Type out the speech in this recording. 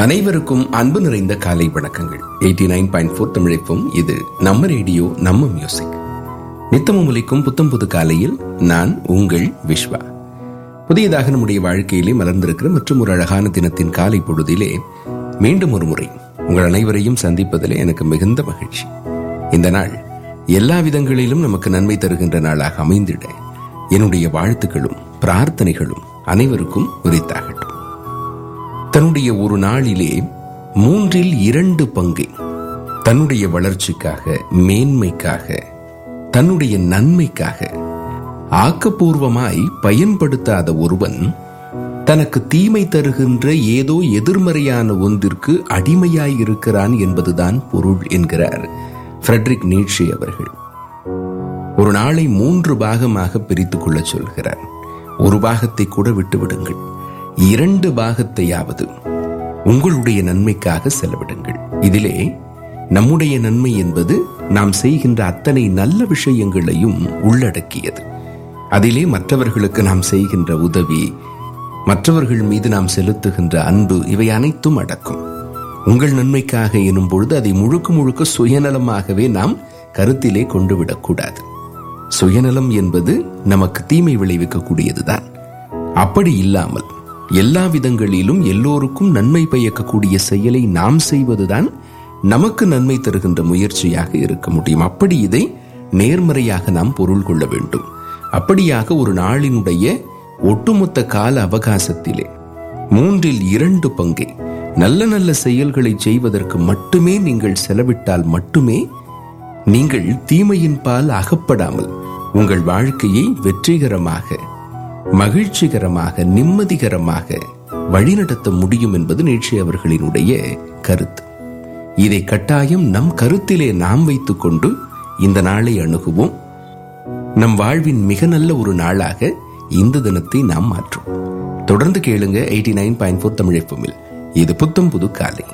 அனைவருக்கும் அன்பு நிறைந்த காலை வணக்கங்கள் எயிட்டி நைன் பாயிண்ட் ஃபோர் தமிழைப்பும் இது நம்ம ரேடியோ நம்ம மியூசிக் நித்தமும் ஒலிக்கும் புத்தம் புது காலையில் நான் உங்கள் விஸ்வா புதியதாக நம்முடைய வாழ்க்கையிலே மலர்ந்திருக்கிற மற்றும் ஒரு அழகான தினத்தின் காலை பொழுதிலே மீண்டும் ஒரு முறை உங்கள் அனைவரையும் சந்திப்பதிலே எனக்கு மிகுந்த மகிழ்ச்சி இந்த நாள் எல்லா விதங்களிலும் நமக்கு நன்மை தருகின்ற நாளாக அமைந்திட என்னுடைய வாழ்த்துக்களும் பிரார்த்தனைகளும் அனைவருக்கும் உரித்தாகட்டும் தன்னுடைய ஒரு நாளிலே மூன்றில் இரண்டு பங்கை தன்னுடைய வளர்ச்சிக்காக மேன்மைக்காக தன்னுடைய நன்மைக்காக ஆக்கப்பூர்வமாய் பயன்படுத்தாத ஒருவன் தனக்கு தீமை தருகின்ற ஏதோ எதிர்மறையான ஒன்றிற்கு அடிமையாய் இருக்கிறான் என்பதுதான் பொருள் என்கிறார் ஃப்ரெட்ரிக் நீட்ஷே அவர்கள் ஒரு நாளை மூன்று பாகமாக பிரித்துக் கொள்ள சொல்கிறார் ஒரு பாகத்தை கூட விட்டு விடுங்கள் இரண்டு பாகத்தையாவது உங்களுடைய நன்மைக்காக செலவிடுங்கள் இதிலே நம்முடைய நன்மை என்பது நாம் செய்கின்ற அத்தனை நல்ல விஷயங்களையும் உள்ளடக்கியது அதிலே மற்றவர்களுக்கு நாம் செய்கின்ற உதவி மற்றவர்கள் மீது நாம் செலுத்துகின்ற அன்பு இவை அனைத்தும் அடக்கும் உங்கள் நன்மைக்காக எனும் பொழுது அதை முழுக்க முழுக்க சுயநலமாகவே நாம் கருத்திலே கொண்டு விடக்கூடாது சுயநலம் என்பது நமக்கு தீமை விளைவிக்கக்கூடியதுதான் அப்படி இல்லாமல் எல்லா விதங்களிலும் எல்லோருக்கும் நன்மை பயக்கக்கூடிய செயலை நாம் செய்வதுதான் நமக்கு நன்மை தருகின்ற முயற்சியாக இருக்க முடியும் அப்படி இதை நேர்மறையாக நாம் பொருள் கொள்ள வேண்டும் அப்படியாக ஒரு நாளினுடைய ஒட்டுமொத்த கால அவகாசத்திலே மூன்றில் இரண்டு பங்கை நல்ல நல்ல செயல்களை செய்வதற்கு மட்டுமே நீங்கள் செலவிட்டால் மட்டுமே நீங்கள் தீமையின் பால் அகப்படாமல் உங்கள் வாழ்க்கையை வெற்றிகரமாக மகிழ்ச்சிகரமாக நிம்மதிகரமாக வழிநடத்த முடியும் என்பது நீட்சி அவர்களினுடைய கருத்து இதை கட்டாயம் நம் கருத்திலே நாம் வைத்துக்கொண்டு இந்த நாளை அணுகுவோம் நம் வாழ்வின் மிக நல்ல ஒரு நாளாக இந்த தினத்தை நாம் மாற்றும் தொடர்ந்து கேளுங்க eighty nine point four Tamil இது புத்தம் புது காலை